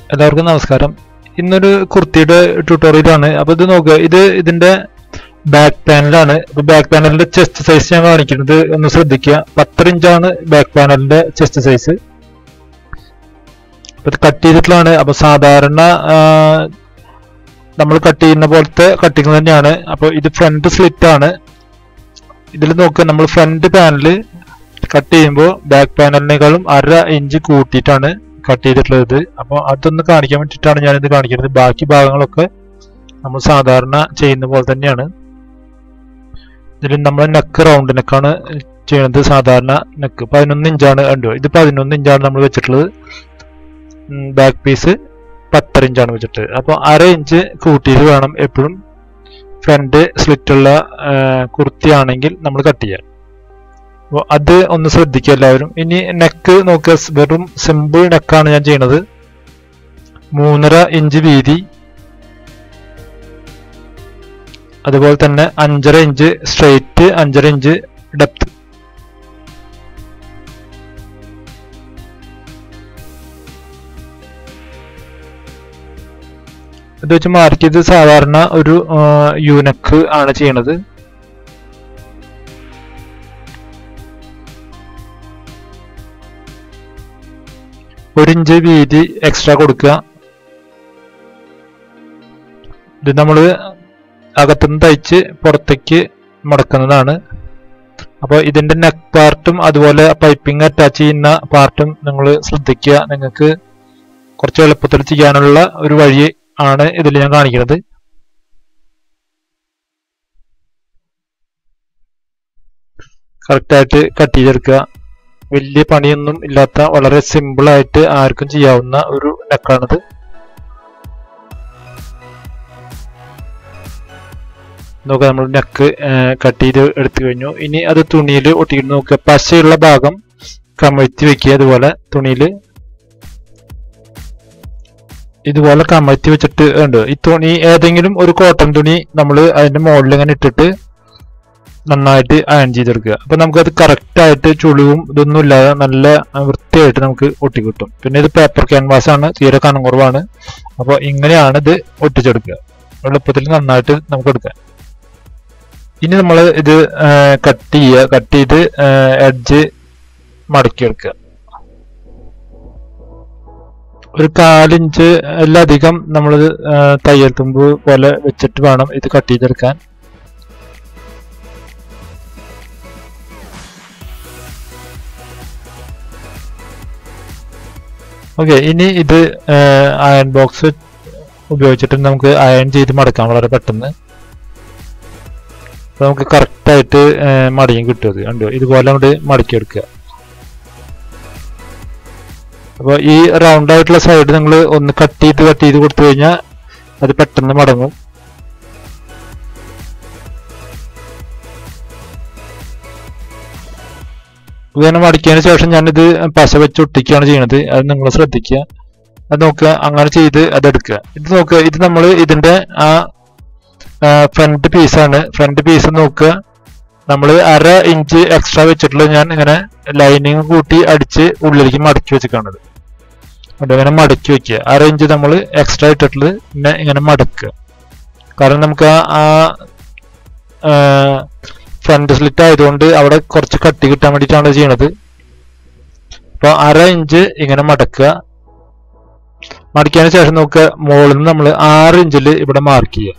എല്ലാവർക്കും നമസ്കാരം ഇന്നൊരു കുർത്തിയുടെ ട്യൂട്ടോറിയലാണ് അപ്പൊ ഇത് നോക്കുക ഇത് ഇതിന്റെ ബാക്ക് പാനലാണ് ഇപ്പൊ ബാക്ക് പാനലിന്റെ ചെസ്റ്റ് സൈസ് ഞാൻ കാണിക്കുന്നത് ഒന്ന് ശ്രദ്ധിക്കുക പത്തര ഇഞ്ചാണ് ബാക്ക് പാനലിന്റെ ചെസ്റ്റ് സൈസ് അപ്പൊ ഇത് കട്ട് ചെയ്തിട്ടുള്ളതാണ് അപ്പൊ സാധാരണ നമ്മൾ കട്ട് ചെയ്യുന്ന പോലത്തെ കട്ടിങ് തന്നെയാണ് അപ്പൊ ഇത് ഫ്രണ്ട് സ്ലിറ്റ് ആണ് ഇതിൽ നോക്കുക നമ്മൾ ഫ്രണ്ട് പാനൽ കട്ട് ചെയ്യുമ്പോൾ ബാക്ക് പാനലിനേക്കാളും അര ഇഞ്ച് കൂട്ടിയിട്ടാണ് കട്ട് ചെയ്തിട്ടുള്ളത് അപ്പോൾ അതൊന്ന് കാണിക്കാൻ വേണ്ടിയിട്ടാണ് ഞാനിത് കാണിക്കുന്നത് ബാക്കി ഭാഗങ്ങളൊക്കെ നമ്മൾ സാധാരണ ചെയ്യുന്ന പോലെ തന്നെയാണ് ഇതിൽ നമ്മൾ നെക്ക് റൗണ്ട് നെക്കാണ് ചെയ്യുന്നത് സാധാരണ നെക്ക് പതിനൊന്ന് ഇഞ്ചാണ് കണ്ടു ഇത് പതിനൊന്ന് ഇഞ്ചാണ് നമ്മൾ വെച്ചിട്ടുള്ളത് ബാക്ക് പീസ് പത്തര ഇഞ്ചാണ് വെച്ചിട്ട് അപ്പോൾ അര ഇഞ്ച് കൂട്ടിയിട്ട് വേണം എപ്പോഴും ഫ്രണ്ട് സ്ലിറ്റുള്ള കുർത്തിയാണെങ്കിൽ നമ്മൾ കട്ട് ചെയ്യാൻ അപ്പോൾ അത് ഒന്ന് ശ്രദ്ധിക്കുക എല്ലാവരും ഇനി നെക്ക് നോക്കുക വെറും സിമ്പിൾ നെക്കാണ് ഞാൻ ചെയ്യണത് മൂന്നര ഇഞ്ച് വീതി അതുപോലെ തന്നെ അഞ്ചര ഇഞ്ച് സ്ട്രെയിറ്റ് അഞ്ചര ഇഞ്ച് ഡെപ്ത് ഇത് വെച്ച് മാർക്ക് ചെയ്ത് സാധാരണ ഒരു യൂനക്ക് ആണ് ചെയ്യണത് ഒരു ഇഞ്ച് വീതി എക്സ്ട്രാ കൊടുക്കുക ഇത് നമ്മൾ അകത്തുനിന്ന് തയ്ച്ച് പുറത്തേക്ക് മുടക്കുന്നതാണ് അപ്പോൾ ഇതിന്റെ നെക്ക് പാർട്ടും അതുപോലെ പൈപ്പിംഗ് അറ്റാച്ച് ചെയ്യുന്ന പാർട്ടും നിങ്ങൾ ശ്രദ്ധിക്കുക നിങ്ങൾക്ക് കുറച്ച് എളുപ്പത്തിൽ ചെയ്യാനുള്ള ഒരു വഴി ആണ് ഇതിൽ ഞാൻ കാണിക്കുന്നത് കറക്റ്റായിട്ട് കട്ട് ചെയ്തെടുക്കുക വലിയ പണിയൊന്നും ഇല്ലാത്ത വളരെ സിമ്പിൾ ആയിട്ട് ആർക്കും ചെയ്യാവുന്ന ഒരു നെക്കാണിത് നോക്കുക നമ്മൾ നെക്ക് കട്ട് ചെയ്ത് എടുത്തു കഴിഞ്ഞു ഇനി അത് തുണിയിൽ ഒട്ടിയിട്ട് നോക്കുക പശയുള്ള ഭാഗം കമഴ്ത്തി വെക്കുക അതുപോലെ തുണിയിൽ ഇതുപോലെ കമഴ്ത്തി വെച്ചിട്ട് ഉണ്ട് ഈ തുണി ഏതെങ്കിലും ഒരു കോട്ടൺ തുണി നമ്മൾ അതിന്റെ മുകളിൽ ഇങ്ങനെ ഇട്ടിട്ട് നന്നായിട്ട് അയൺ ചെയ്തെടുക്കുക അപ്പൊ നമുക്കത് കറക്റ്റ് ആയിട്ട് ചുളിവും ഇതൊന്നും ഇല്ലാതെ നല്ല വൃത്തിയായിട്ട് നമുക്ക് ഒട്ടിക്കിട്ടും പിന്നെ ഇത് പേപ്പർ ക്യാൻവാസ് ആണ് തീരെ കനം കുറവാണ് അപ്പോൾ ഇങ്ങനെയാണ് ഇത് ഒട്ടിച്ചെടുക്കുക എളുപ്പത്തിൽ നന്നായിട്ട് നമുക്ക് എടുക്കാം ഇനി നമ്മൾ ഇത് കട്ട് ചെയ്യുക കട്ട് ചെയ്ത് എഡ്ജ് മടക്കിയെടുക്കുക ഒരു കാലിഞ്ച് അധികം നമ്മൾ തയ്യൽ തുമ്പ് പോലെ വെച്ചിട്ട് വേണം ഇത് കട്ട് ചെയ്തെടുക്കാൻ ഓക്കെ ഇനി ഇത് അയൺ ബോക്സ് ഉപയോഗിച്ചിട്ട് നമുക്ക് അയൺ ചെയ്ത് മടക്കാം വളരെ പെട്ടെന്ന് അപ്പൊ നമുക്ക് കറക്റ്റ് ആയിട്ട് മടങ്ങി കിട്ടും അത് കണ്ടോ ഇതുപോലെ അങ്ങോട്ട് മടക്കിയെടുക്കുക അപ്പോൾ ഈ റൗണ്ട് ആയിട്ടുള്ള സൈഡ് നിങ്ങൾ ഒന്ന് കട്ട് ചെയ്ത് കട്ട് ചെയ്ത് കൊടുത്തു കഴിഞ്ഞാൽ അത് പെട്ടെന്ന് മടങ്ങും ഇങ്ങനെ മടക്കിയതിന് ശേഷം ഞാനിത് പശ വെച്ച് ഒട്ടിക്കുകയാണ് ചെയ്യുന്നത് അത് നിങ്ങൾ ശ്രദ്ധിക്കുക അത് നോക്കുക അങ്ങനെ ചെയ്ത് അതെടുക്കുക ഇത് നോക്കുക ഇത് നമ്മൾ ഇതിന്റെ ആ ഫ്രണ്ട് പീസാണ് ഫ്രണ്ട് പീസ് നോക്കുക നമ്മൾ അര ഇഞ്ച് എക്സ്ട്രാ വെച്ചിട്ടുള്ളത് ഞാൻ ഇങ്ങനെ ലൈനിങ് കൂട്ടി അടിച്ച് ഉള്ളിലേക്ക് മടക്കി വെച്ചിട്ടാണത് ഇങ്ങനെ മടക്കി വെക്കുക അര ഇഞ്ച് നമ്മൾ എക്സ്ട്രാ ഇട്ടിട്ടുള്ളത് പിന്നെ ഇങ്ങനെ മടക്കുക കാരണം നമുക്ക് ആ ഫ്രണ്ട് സ്ലിറ്റ് ആയതുകൊണ്ട് അവിടെ കുറച്ച് കട്ടി കിട്ടാൻ വേണ്ടിയിട്ടാണ് ചെയ്യണത് അപ്പൊ അര ഇഞ്ച് ഇങ്ങനെ മടക്കുക മടക്കിയതിന് ശേഷം നോക്കുക മുകളിൽ നിന്ന് നമ്മൾ ആറ് ഇഞ്ചിൽ ഇവിടെ മാർക്ക് ചെയ്യുക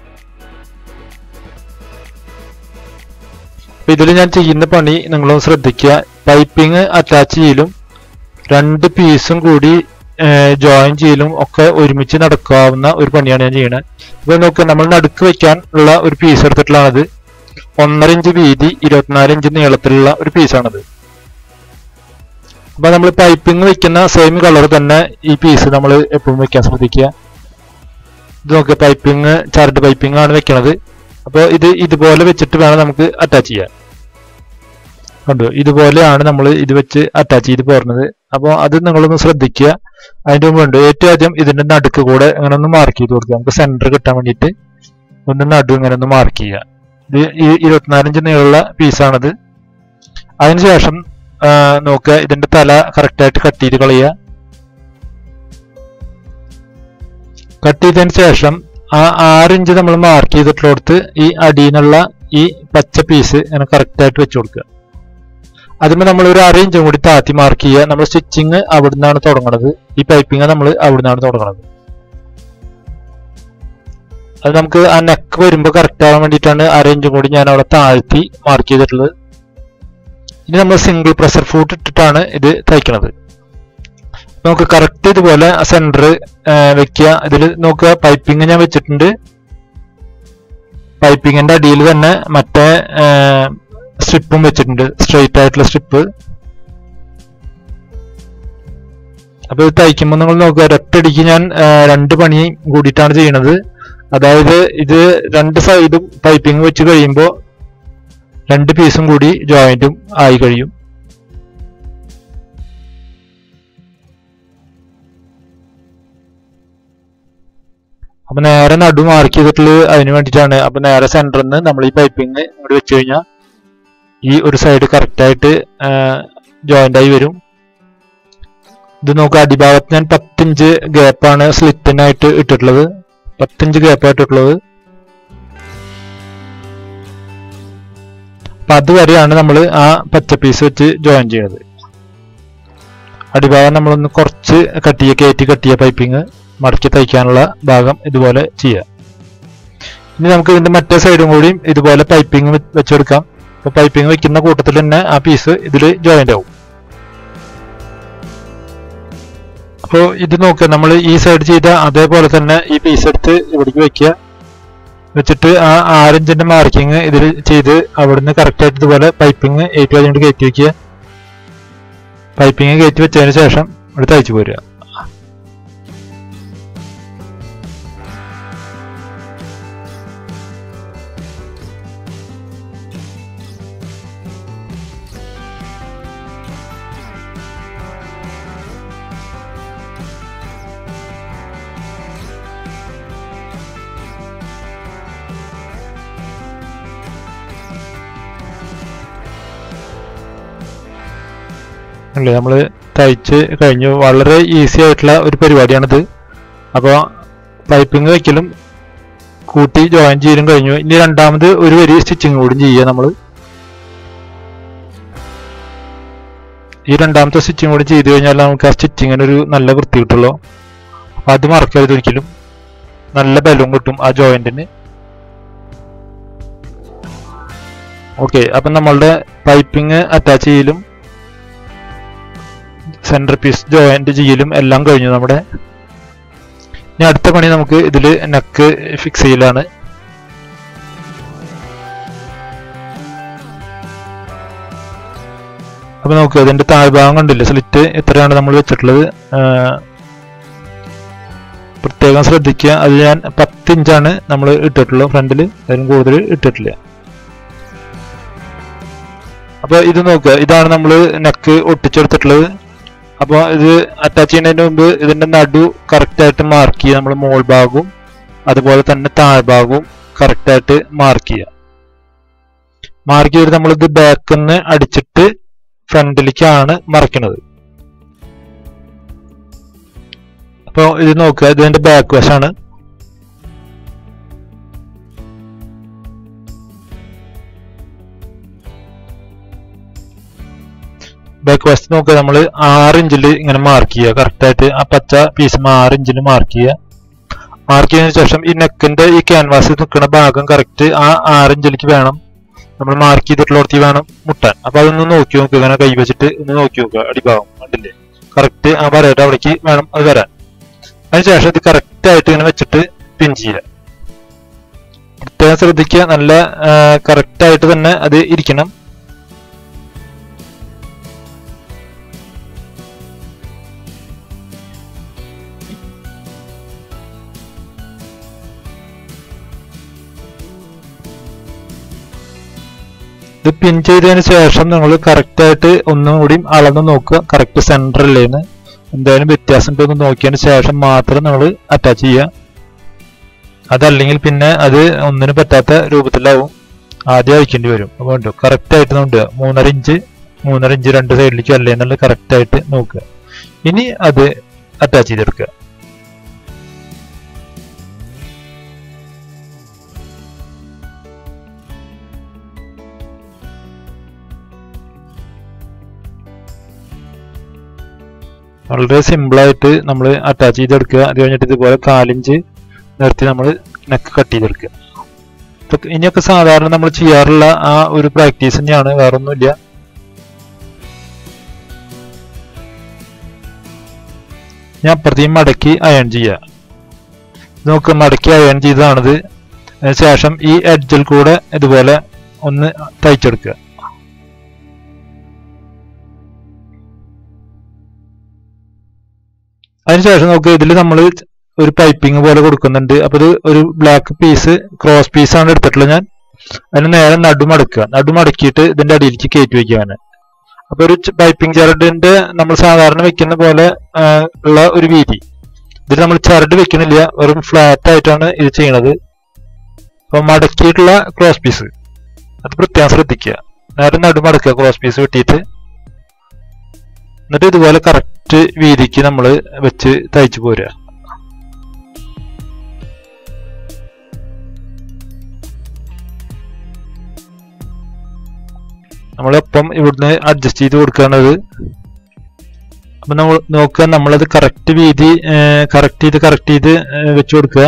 ഇതിൽ ഞാൻ ചെയ്യുന്ന പണി നിങ്ങളൊന്ന് ശ്രദ്ധിക്കുക പൈപ്പിംഗ് അറ്റാച്ച് ചെയ്യലും രണ്ട് പീസും കൂടി ജോയിൻ ചെയ്യലും ഒക്കെ ഒരുമിച്ച് നടക്കാവുന്ന ഒരു പണിയാണ് ഞാൻ ചെയ്യുന്നത് ഇപ്പൊ നോക്കുക നമ്മൾ നടുക്ക് വെക്കാൻ ഉള്ള ഒരു പീസ് എടുത്തിട്ടുള്ളതാണത് ഒന്നര ഇഞ്ച് വീതി ഇരുപത്തിനാല് ഇഞ്ച് നീളത്തിലുള്ള ഒരു പീസാണത് അപ്പൊ നമ്മൾ പൈപ്പിംഗ് വെക്കുന്ന സെയിം കളർ തന്നെ ഈ പീസ് നമ്മൾ എപ്പോഴും വെക്കാൻ ശ്രദ്ധിക്കുക ഇത് നോക്കുക പൈപ്പിംഗ് ചരട് പൈപ്പിംഗ് ആണ് വെക്കണത് അപ്പോൾ ഇത് ഇതുപോലെ വെച്ചിട്ട് വേണം നമുക്ക് അറ്റാച്ച് ചെയ്യാൻ കണ്ടു ഇതുപോലെയാണ് നമ്മൾ ഇത് വെച്ച് അറ്റാച്ച് ചെയ്ത് പോരുന്നത് അപ്പോൾ അത് നിങ്ങളൊന്ന് ശ്രദ്ധിക്കുക അതിന്റെ മുമ്പ് ഏറ്റവും ആദ്യം ഇതിന്റെ നടുക്ക് കൂടെ ഇങ്ങനെ ഒന്ന് മാർക്ക് ചെയ്ത് കൊടുക്കുക നമുക്ക് സെന്റർ കിട്ടാൻ വേണ്ടിയിട്ട് ഒന്ന് നടു ഇങ്ങനെ ഒന്ന് മാർക്ക് ചെയ്യുക ഇത് ഈ ഇരുപത്തിനാലിഞ്ച് നീളമുള്ള പീസാണത് അതിനുശേഷം നോക്കുക ഇതിന്റെ തല കറക്റ്റായിട്ട് കട്ട് ചെയ്ത് കളയുക കട്ട് ചെയ്തതിന് ശേഷം ആ ആറ് ഇഞ്ച് നമ്മൾ മാർക്ക് ചെയ്തിട്ടുള്ളടത്ത് ഈ അടിയിലുള്ള ഈ പച്ച പീസ് ഇങ്ങനെ കറക്റ്റ് ആയിട്ട് വെച്ച് കൊടുക്കുക അതിന് നമ്മൾ ഒരു അര ഇഞ്ചും കൂടി താത്തി മാർക്ക് ചെയ്യുക നമ്മൾ സ്റ്റിച്ചിങ് അവിടുന്നാണ് തുടങ്ങുന്നത് ഈ പൈപ്പിംഗ് നമ്മൾ അവിടുന്നാണ് തുടങ്ങുന്നത് അത് നമുക്ക് ആ നെക്ക് വരുമ്പോൾ കറക്റ്റ് ആവാൻ വേണ്ടിയിട്ടാണ് അര ഇഞ്ചും കൂടി ഞാൻ അവിടെ താഴ്ത്തി മാർക്ക് ചെയ്തിട്ടുള്ളത് ഇനി നമ്മൾ സിംഗിൾ പ്രഷർ ഫൂട്ട് ഇട്ടിട്ടാണ് ഇത് തയ്ക്കുന്നത് നമുക്ക് കറക്റ്റ് ഇതുപോലെ സെന്റർ വെക്കുക ഇതിൽ നോക്കുക പൈപ്പിംഗ് ഞാൻ വെച്ചിട്ടുണ്ട് പൈപ്പിങ്ങിന്റെ അടിയിൽ തന്നെ മറ്റേ സ്ട്രിപ്പും വെച്ചിട്ടുണ്ട് സ്ട്രെയിറ്റ് ആയിട്ടുള്ള സ്ട്രിപ്പ് അപ്പൊ ഇത് തയ്ക്കുമ്പോൾ നിങ്ങൾ നോക്കുക ഒരൊറ്റടിക്ക് ഞാൻ ആ, രണ്ട് പണി കൂടിയിട്ടാണ് ചെയ്യുന്നത് അതായത് ഇത് രണ്ട് സൈഡും പൈപ്പിംഗ് വെച്ച് കഴിയുമ്പോൾ രണ്ട് പീസും കൂടി ജോയിന്റും ആയി കഴിയും അപ്പൊ നേരെ നടു മാർക്ക് ചെയ്തിട്ടുള്ളത് അതിന് വേണ്ടിയിട്ടാണ് അപ്പൊ നേരെ സെന്ററിൽ നിന്ന് നമ്മൾ ഈ പൈപ്പിംഗ് ഇങ്ങോട്ട് വെച്ച് കഴിഞ്ഞാൽ ഈ ഒരു സൈഡ് കറക്റ്റ് ആയിട്ട് ജോയിന്റ് ആയി വരും ഇത് നോക്കുക അടിഭാഗത്ത് ഞാൻ പത്തിഞ്ച് ഗ്യാപ്പാണ് സ്ലിറ്റിനായിട്ട് ഇട്ടിട്ടുള്ളത് പത്തിഞ്ച് ഗ്യാപ്പായിട്ട് ഇട്ടുള്ളത് അപ്പൊ അതുവരെയാണ് നമ്മൾ ആ പച്ച പീസ് വെച്ച് ജോയിൻ ചെയ്യുന്നത് അടിഭാഗം നമ്മളൊന്ന് കുറച്ച് കട്ടിയ കയറ്റി കട്ടിയ പൈപ്പിംഗ് മടക്കി തയ്ക്കാനുള്ള ഭാഗം ഇതുപോലെ ചെയ്യാം ഇനി നമുക്ക് ഇതിന്റെ മറ്റേ സൈഡും കൂടിയും ഇതുപോലെ പൈപ്പിംഗ് വെച്ചെടുക്കാം അപ്പൊ പൈപ്പിംഗ് വെക്കുന്ന കൂട്ടത്തിൽ തന്നെ ആ പീസ് ഇതിൽ ജോയിന്റ് ആവും അപ്പോൾ ഇത് നോക്കുക നമ്മൾ ഈ സൈഡ് ചെയ്ത അതേപോലെ തന്നെ ഈ പീസ് എടുത്ത് ഇവിടേക്ക് വെക്കുക വെച്ചിട്ട് ആ ആറിഞ്ചിന്റെ മാർക്കിങ് ഇതിൽ ചെയ്ത് അവിടുന്ന് കറക്റ്റ് ആയിട്ട് ഇതുപോലെ പൈപ്പിംഗ് എയ്റ്റ് വരെ കയറ്റി വെക്കുക പൈപ്പിംഗ് കയറ്റി വെച്ചതിന് ശേഷം ഇവിടെ തയ്ച്ചു പോരുക അല്ലേ നമ്മൾ തയ്ച്ച് കഴിഞ്ഞു വളരെ ഈസി ആയിട്ടുള്ള ഒരു പരിപാടിയാണിത് അപ്പോൾ പൈപ്പിംഗ് വെക്കലും കൂട്ടി ജോയിൻ ചെയ്യലും കഴിഞ്ഞു ഇനി രണ്ടാമത് ഒരു വരി സ്റ്റിച്ചിങ് കൂടി ചെയ്യുക നമ്മൾ ഈ രണ്ടാമത്തെ സ്റ്റിച്ചിങ് കൂടി ചെയ്ത് കഴിഞ്ഞാൽ നമുക്ക് ആ സ്റ്റിച്ചിങ്ങിന് ഒരു നല്ല വൃത്തി കിട്ടുള്ളൂ അപ്പൊ അത് മറക്കരുത് ഒരിക്കലും നല്ല ബലവും കിട്ടും ആ ജോയിന്റിന് ഓക്കെ അപ്പം നമ്മളുടെ പൈപ്പിംഗ് അറ്റാച്ച് ചെയ്യലും സെന്റർ പീസ് ജോയിന്റ് ചെയ്യലും എല്ലാം കഴിഞ്ഞു നമ്മുടെ ഇനി അടുത്ത പണി നമുക്ക് ഇതിൽ നെക്ക് ഫിക്സ് ചെയ്യലാണ് അപ്പൊ നോക്കുക ഇതിന്റെ താഴ്ഭാഗം കണ്ടില്ലേ സ്ലിറ്റ് എത്രയാണ് നമ്മൾ വെച്ചിട്ടുള്ളത് ആ, പ്രത്യേകം ശ്രദ്ധിക്കുക അത് ഞാൻ പത്ത് ഇഞ്ചാണ് നമ്മൾ ഇട്ടിട്ടുള്ളത് ഫ്രണ്ടിൽ അതിലും കൂടുതൽ ഇട്ടിട്ടില്ല അപ്പൊ ഇത് നോക്കുക ഇതാണ് നമ്മൾ നെക്ക് ഒട്ടിച്ചെടുത്തിട്ടുള്ളത് അപ്പോൾ ഇത് അറ്റാച്ച് ചെയ്യുന്നതിന് മുമ്പ് ഇതിന്റെ നടു കറക്റ്റ് ആയിട്ട് മാർക്ക് ചെയ്യുക നമ്മൾ മോൾ ഭാഗവും അതുപോലെ തന്നെ താഴ്ഭാഗവും കറക്റ്റ് ആയിട്ട് മാർക്ക് ചെയ്യുക മാർക്ക് ചെയ്തിട്ട് നമ്മളിത് ബാക്കിൽ നിന്ന് അടിച്ചിട്ട് ഫ്രണ്ടിലേക്കാണ് മറക്കുന്നത് അപ്പോൾ ഇത് നോക്കുക ഇതിന്റെ ബാക്ക് വശമാണ് ബാക്ക് വശത്ത് നോക്കുക നമ്മൾ ആറ് ഇഞ്ചിൽ ഇങ്ങനെ മാർക്ക് ചെയ്യുക കറക്റ്റ് ആയിട്ട് ആ പച്ച പീസ് ആറ് ഇഞ്ചിൽ മാർക്ക് ചെയ്യുക മാർക്ക് ചെയ്തതിനു ശേഷം ഈ നെക്കിന്റെ ഈ ക്യാൻവാസിൽ നിൽക്കുന്ന ഭാഗം കറക്റ്റ് ആ ആറ് ഇഞ്ചിലേക്ക് വേണം നമ്മൾ മാർക്ക് ചെയ്തിട്ടുള്ളടത്ത് വേണം മുട്ടാൻ അപ്പൊ അതൊന്ന് നോക്കി നോക്കുക ഇങ്ങനെ കൈ വെച്ചിട്ട് ഒന്ന് നോക്കി നോക്കുക അടിഭാഗം കണ്ടില്ലേ കറക്റ്റ് ആ വരയുടെ അവിടേക്ക് വേണം അത് വരാൻ അതിനുശേഷം ഇത് കറക്റ്റ് ആയിട്ട് ഇങ്ങനെ വെച്ചിട്ട് പിൻ ചെയ്യുക പ്രത്യേകം ശ്രദ്ധിക്കുക നല്ല കറക്റ്റ് ആയിട്ട് തന്നെ അത് ഇരിക്കണം ഇത് പിൻ ചെയ്തതിന് ശേഷം നിങ്ങൾ കറക്റ്റ് ആയിട്ട് ഒന്നും കൂടി അളന്ന് നോക്കുക കറക്റ്റ് സെന്റർ അല്ലേന്ന് എന്തായാലും വ്യത്യാസം ഉണ്ടോ എന്ന് നോക്കിയതിന് ശേഷം മാത്രം നിങ്ങൾ അറ്റാച്ച് ചെയ്യുക അതല്ലെങ്കിൽ പിന്നെ അത് ഒന്നിനും പറ്റാത്ത രൂപത്തിലാവും ആദ്യം അയക്കേണ്ടി വരും അപ്പോൾ ഉണ്ട് കറക്റ്റ് ആയിട്ട് നോക്കുക മൂന്നര ഇഞ്ച് മൂന്നര ഇഞ്ച് രണ്ട് സൈഡിലേക്കും അല്ലേ എന്നുള്ളത് കറക്റ്റ് ആയിട്ട് നോക്കുക ഇനി അത് അറ്റാച്ച് ചെയ്തെടുക്കുക വളരെ സിമ്പിളായിട്ട് നമ്മൾ അറ്റാച്ച് ചെയ്തെടുക്കുക അത് കഴിഞ്ഞിട്ട് ഇതുപോലെ കാലിഞ്ച് നിർത്തി നമ്മൾ നെക്ക് കട്ട് ചെയ്തെടുക്കുക ഇപ്പൊ ഇനിയൊക്കെ സാധാരണ നമ്മൾ ചെയ്യാറുള്ള ആ ഒരു പ്രാക്ടീസ് തന്നെയാണ് വേറൊന്നുമില്ല ഞാൻ അപ്പുറത്തേയും മടക്കി അയൺ ചെയ്യുക നമുക്ക് മടക്കി അയൺ ചെയ്തതാണിത് അതിനുശേഷം ഈ എഡ്ജിൽ കൂടെ ഇതുപോലെ ഒന്ന് തയ്ച്ചെടുക്കുക അതിനുശേഷം നമുക്ക് ഇതിൽ നമ്മൾ ഒരു പൈപ്പിംഗ് പോലെ കൊടുക്കുന്നുണ്ട് അപ്പൊ ഇത് ഒരു ബ്ലാക്ക് പീസ് ക്രോസ് പീസ് ആണ് എടുത്തിട്ടുള്ളത് ഞാൻ അതിന് നേരെ നടുമടക്കുക നടുമടക്കിയിട്ട് ഇതിന്റെ അടിയിലേക്ക് കയറ്റി വെക്കുകയാണ് അപ്പൊ ഒരു പൈപ്പിംഗ് ചരടിന്റെ നമ്മൾ സാധാരണ വെക്കുന്ന പോലെ ആ, ഉള്ള ഒരു വീതി ഇതിൽ നമ്മൾ ചരട് വെക്കണില്ല വെറും ഫ്ലാറ്റ് ആയിട്ടാണ് ഇത് ചെയ്യണത് അപ്പൊ മടക്കിയിട്ടുള്ള ക്രോസ് പീസ് അത് പ്രത്യേകം ശ്രദ്ധിക്കുക നേരെ നടുമടക്കുക ക്രോസ് പീസ് വെട്ടിയിട്ട് എന്നിട്ട് ഇതുപോലെ കറക്റ്റ് വീതിക്ക് നമ്മൾ വെച്ച് തയ്ച്ചു പോരുക നമ്മളൊപ്പം ഇവിടുന്ന് അഡ്ജസ്റ്റ് ചെയ്ത് കൊടുക്കുകയാണത് അപ്പൊ നമ്മൾ നോക്കുക നമ്മളത് കറക്റ്റ് വീതി കറക്റ്റ് ചെയ്ത് കറക്റ്റ് ചെയ്ത് ഏർ വെച്ച് കൊടുക്കുക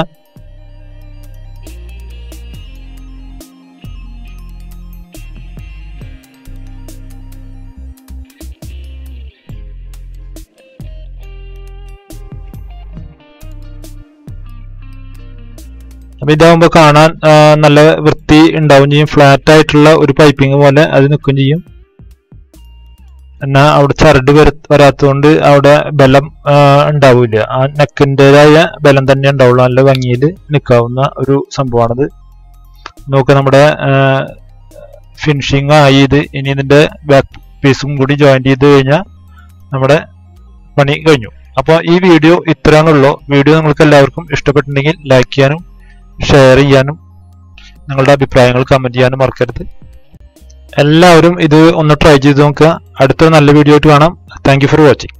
അപ്പൊ ഇതാവുമ്പോ കാണാൻ ആ, നല്ല വൃത്തി ഉണ്ടാവും ചെയ്യും ഫ്ലാറ്റ് ആയിട്ടുള്ള ഒരു പൈപ്പിംഗ് പോലെ അത് നിൽക്കും ചെയ്യും എന്നാ അവിടെ ചരട് വര വരാത്തതുകൊണ്ട് അവിടെ ബലം ആ, ഉണ്ടാവില്ല ആ നെക്കിൻ്റെതായ ബലം തന്നെ ഉണ്ടാവുള്ളൂ നല്ല ഭംഗിയിൽ നിൽക്കാവുന്ന ഒരു സംഭവമാണിത് നോക്കുക നമ്മുടെ ഫിനിഷിങ് ആയി ഇത് ഇനി ഇതിന്റെ ബാക്ക് പീസും കൂടി ജോയിൻ ചെയ്ത് കഴിഞ്ഞാൽ നമ്മുടെ പണി കഴിഞ്ഞു അപ്പോൾ ഈ വീഡിയോ ഇത്രയാണുള്ളൂ വീഡിയോ നിങ്ങൾക്ക് എല്ലാവർക്കും ഇഷ്ടപ്പെട്ടിട്ടുണ്ടെങ്കിൽ ലൈക്ക് ചെയ്യാനും ഷെയർ ചെയ്യാനും നിങ്ങളുടെ അഭിപ്രായങ്ങൾ കമന്റ് ചെയ്യാനും മറക്കരുത് എല്ലാവരും ഇത് ഒന്ന് ട്രൈ ചെയ്ത് നോക്കുക അടുത്തൊരു നല്ല വീഡിയോ ആയിട്ട് കാണാം താങ്ക് യു ഫോർ വാച്ചിങ്